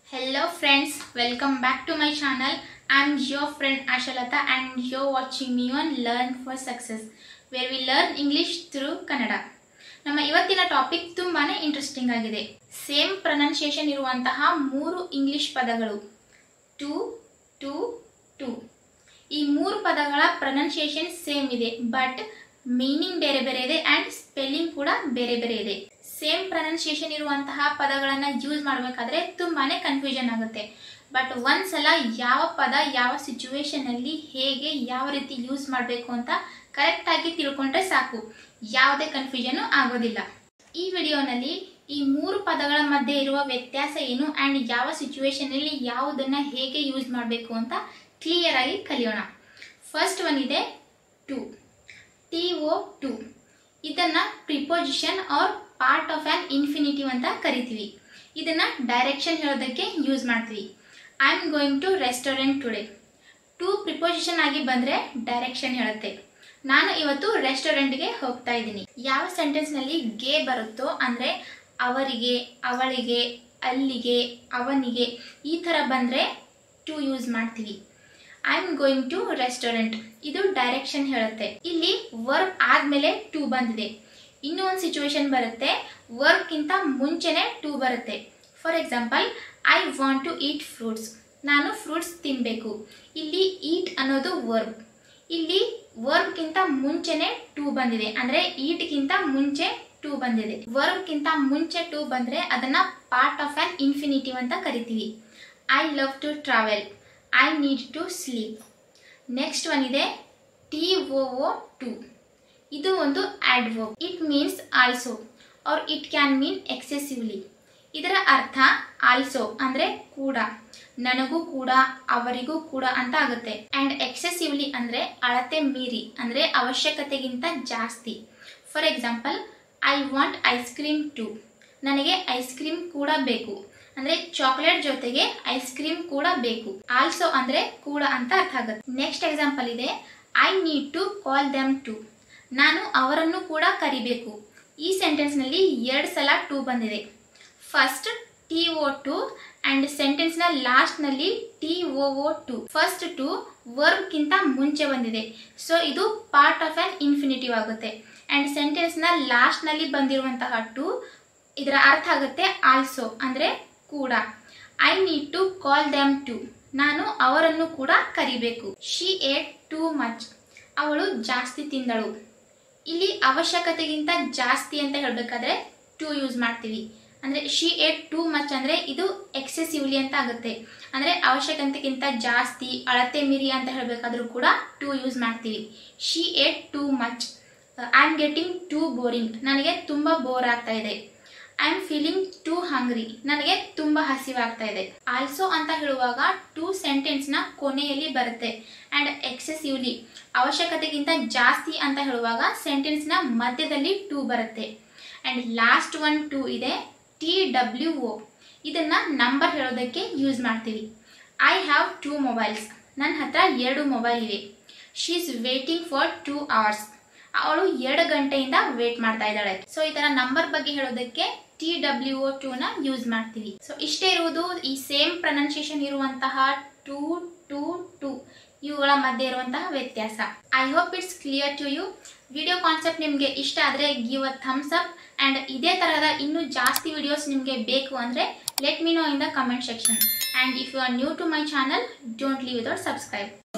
Hello friends, welcome back to my channel. I'm your friend Ashalata and you're watching me on Learn for Success where we learn English through Kannada. ನಮ್ಮ ಇವತ್ತಿನ topic ತುಂಬಾನೇ interesting ಆಗಿದೆ same pronunciation ಇರುವಂತಹ ಮೂರು English ಪದಗಳು to to to ಈ ಮೂರು ಪದಗಳ ಪ್ರೊನೌನ್ಸಿಯೇಷನ್ ಸೇಮ್ ಇದೆ ಬಟ್ ಮೀನಿಂಗ್ ಬೇರೆ ಬೇರೆ ಇದೆ ಅಂಡ್ ಸ್ಪೆಲ್ಲಿಂಗ್ ಕೂಡ ಬೇರೆ ಬೇರೆ ಇದೆ ಸೇಮ್ ಪ್ರೊನೌನ್ಸಿಯೇಷನ್ ಇರುವಂತಹ ಪದಗಳನ್ನ ಯೂಸ್ ಮಾಡಬೇಕಾದ್ರೆ ತುಂಬಾನೇ ಕನ್ಫ್ಯೂಷನ್ ಆಗುತ್ತೆ ಬಟ್ ಒಂದ್ಸಲ ಯಾವ ಪದ ಯಾವ ಸಿಚುವೇಶನ್ ಅಲ್ಲಿ ಹೇಗೆ ಯಾವ ರೀತಿ ಯೂಸ್ ಮಾಡಬೇಕು ಅಂತ ಕರೆಕ್ಟ್ ಆಗಿ ತಿಳ್ಕೊಂಡ್ರೆ ಸಾಕು ಯಾವುದೇ ಕನ್ಫ್ಯೂಷನ್ ಆಗೋದಿಲ್ಲ ಈ ವಿಡಿಯೋನಲ್ಲಿ ಈ ಮೂರು ಪದಗಳ ಮಧ್ಯೆ ಇರುವ ವ್ಯತ್ಯಾಸ ಏನು ಅಂಡ್ ಯಾವ ಸಿಚುವೇಶನ್ ಅಲ್ಲಿ ಯಾವುದನ್ನ ಹೇಗೆ ಯೂಸ್ ಮಾಡಬೇಕು ಅಂತ ಕ್ಲಿಯರ್ ಆಗಿ ಕಲಿಯೋಣ ಫಸ್ಟ್ ಒನ್ ಇದೆ ಟು ಟಿ ಒ ಟು ಇದನ್ನ preposition or part of an infinitive ಅಂತ ಕರಿತೀವಿ ಇದನ್ನ ಡೈರೆಕ್ಷನ್ ಹೇಳೋದಕ್ಕೆ ಯೂಸ್ ಮಾಡ್ತೀವಿ I am going to restaurant today to preposition ಆಗಿ ಬಂದ್ರೆ ಡೈರೆಕ್ಷನ್ ಹೇಳುತ್ತೆ ನಾನು ಇವತ್ತು ರೆಸ್ಟೋರೆಂಟ್ಗೆ ಹೋಗ್ತಾ ಇದ್ದೀನಿ ಯಾವ ಸೆಂಟೆನ್ಸ್ ನಲ್ಲಿ ಗೆ ಬರುತ್ತೋ ಅಂದ್ರೆ ಅವರಿಗೆ ಅವಳಿಗೆ ಅಲ್ಲಿಗೆ ಅವನಿಗೆ ಈ ತರ ಬಂದ್ರೆ ಟು ಯೂಸ್ ಮಾಡ್ತೀವಿ I am going to restaurant ಇದು ಡೈರೆಕ್ಷನ್ ಹೇಳುತ್ತೆ ಇಲ್ಲಿ ವರ್ಕ್ ಆದ್ಮೇಲೆ ಟು ಬಂದಿದೆ ಇನ್ನೂ ಒಂದು ಸಿಚುವೇಶನ್ ಬರುತ್ತೆ ವರ್ಕ್ ಇಂತ ಮುಂಚೆನೆ ಟು ಬರುತ್ತೆ for example I want to eat fruits ನಾನು ಫ್ರೂಟ್ಸ್ ತಿನ್ನಬೇಕು ಇಲ್ಲಿ ಈಟ್ ಅನ್ನೋದು ವರ್ಬ್ ಇಲ್ಲಿ ವರ್ಬ್ಗಿಂತ ಮುಂಚೆನೆ ಟು ಬಂದಿದೆ ಅಂದ್ರೆ ಈಟ್ಗಿಂತ ಮುಂಚೆ ಟು ಬಂದಿದೆ ವರ್ಬ್ಗಿಂತ ಮುಂಚೆ ಟು ಬಂದ್ರೆ ಅದನ್ನ ಪಾರ್ಟ್ ಆಫ್ ಆನ್ ಇನ್ಫಿನಿಟಿವ್ ಅಂತ ಕರಿತೀವಿ I love to travel I need to sleep next one ಇದೆ ಟಿ ಒ ಒ ಟು ಇದು ಒಂದು verb it means also or it can mean excessively ಇದರ ಅರ್ಥ ಆಲ್ಸೋ ಅಂದ್ರೆ ಕೂಡ ನನಗೂ ಕೂಡ ಅವರಿಗೂ ಕೂಡ ಅಂತ ಆಗುತ್ತೆ ಅಂಡ್ ಎಕ್ಸೆಸಿವ್ಲಿ ಅಂದ್ರೆ ಅಳತೆ ಮೀರಿ ಅಂದ್ರೆ ಅವಶ್ಯಕತೆಗಿಂತ ಜಾಸ್ತಿ for example I want ice cream too ನನಗೆ ಐಸ್ ಕ್ರೀಮ್ ಕೂಡ ಬೇಕು ಅಂದ್ರೆ ಚಾಕ್ಲೇಟ್ ಜೊತೆಗೆ ಐಸ್ ಕ್ರೀಮ್ ಕೂಡ ಬೇಕು ಆಲ್ಸೋ ಅಂದ್ರೆ ಕೂಡ ಅಂತ ಅರ್ಥ ಆಗುತ್ತೆ ನೆಕ್ಸ್ಟ್ ಎಕ್ಸಾಂಪಲ್ ಇದೆ I need to call them too ನಾನು ಅವರನ್ನು ಕೂಡ ಕರಿಬೇಕು ಈ ಸೆಂಟೆನ್ಸ್ ನಲ್ಲಿ ಎರಡು ಸಲ ಟು ಬಂದಿದೆ first T O to and sentence ನ ಲಾಸ್ಟ್ ನಲ್ಲಿ T O O too first to verb ಗಿಂತ ಮುಂಚೆ ಬಂದಿದೆ ಸೊ ಇದು ಪಾರ್ಟ್ ಆಫ್ ಆನ್ ಇನ್ಫಿನಿಟಿವ್ ಆಗುತ್ತೆ ಅಂಡ್ ಸೆಂಟೆನ್ಸ್ ನ ಲಾಸ್ಟ್ ನಲ್ಲಿ ಬಂದಿರುವಂತಹ ಟು ಇದರ ಅರ್ಥ ಆಗುತ್ತೆ ಆಲ್ಸೋ ಅಂದ್ರೆ ಕೂಡ I need to call them too ನಾನು ಅವರನ್ನು ಕೂಡ ಕರಿಬೇಕು ಶಿ ಏಟ್ ಟೂ ಮಚ್ ಅವಳು ಜಾಸ್ತಿ ತಿಂದಳು ಇಲ್ಲಿ ಅವಶ್ಯಕತೆಗಿಂತ ಜಾಸ್ತಿ ಅಂತ ಹೇಳ್ಬೇಕಾದ್ರೆ ಟು ಯೂಸ್ ಮಾಡ್ತೀವಿ ಅಂದ್ರೆ ಶಿ ಏಟ್ ಟೂ ಮಚ್ ಅಂದ್ರೆ ಇದು ಎಕ್ಸೆಸಿವ್ಲಿ ಅಂತ ಆಗುತ್ತೆ ಅಂದ್ರೆ ಅವಶ್ಯಕತೆಗಿಂತ ಜಾಸ್ತಿ ಅಳತೆ ಮೀರಿ ಅಂತ ಹೇಳ್ಬೇಕಾದ್ರೂ ಕೂಡ ಟು ಯೂಸ್ ಮಾಡ್ತೀವಿ she ate too much I am getting too boring ನನಗೆ ತುಂಬಾ ಬೋರ್ ಆಗ್ತಾ ಇದೆ I am feeling too hungry ನನಗೆ ತುಂಬಾ ಹಸಿವಾಗ್ತಾ ಇದೆ ಆಲ್ಸೋ ಅಂತ ಹೇಳುವಾಗ ಟೂ ಸೆಂಟೆನ್ಸ್ ನ ಕೊನೆಯಲ್ಲಿ ಬರುತ್ತೆ ಅಂಡ್ ಎಕ್ಸೆಸಿವ್ಲಿ ಅವಶ್ಯಕತೆಗಿಂತ ಜಾಸ್ತಿ ಅಂತ ಹೇಳುವಾಗ ಸೆಂಟೆನ್ಸ್ ನ ಮಧ್ಯದಲ್ಲಿ ಟೂ ಬರುತ್ತೆ ಅಂಡ್ ಲಾಸ್ಟ್ ಒನ್ ಟೂ ಇದೆ ಟಿ ಡಬ್ಲ್ಯೂ ಒ ಇದನ್ನ ನಂಬರ್ ಹೇಳೋದಕ್ಕೆ ಯೂಸ್ ಮಾಡ್ತೀವಿ ಐ ಹ್ಯಾವ್ ಟೂ ಮೊಬೈಲ್ಸ್ ನನ್ನ ಹತ್ರ ಎರಡು ಮೊಬೈಲ್ ಇವೆ she is waiting for two hours ಅವಳು ಎರಡು ಗಂಟೆಯಿಂದ ವೇಟ್ ಮಾಡ್ತಾ ಇದ್ದಾಳೆ ಸೊ ಈ ತರ ನಂಬರ್ ಬಗ್ಗೆ ಹೇಳೋದಕ್ಕೆ ಟಿ ಡಬ್ಲ್ಯೂ ಒ ಟೂ ನ ಯೂಸ್ ಮಾಡ್ತೀವಿ ಸೊ ಇಷ್ಟೇ ಇರುವುದು ಈ ಸೇಮ್ ಪ್ರೊನೌನ್ಸಿಯೇಷನ್ ಇರುವಂತಹ ಟೂ ಟೂ ಟೂ ಇವುಗಳ ಮಧ್ಯೆ ಇರುವಂತಹ ವ್ಯತ್ಯಾಸ I hope it's clear to you video concept ನಿಮಗೆ ಇಷ್ಟ ಆದರೆ give a thumbs up and ಇದೇ ತರಹದ ಇನ್ನೂ ಜಾಸ್ತಿ ವಿಡಿಯೋಸ್ ನಿಮಗೆ ಬೇಕು ಅಂದರೆ let me know in the comment section and if you are new to my channel don't leave without subscribe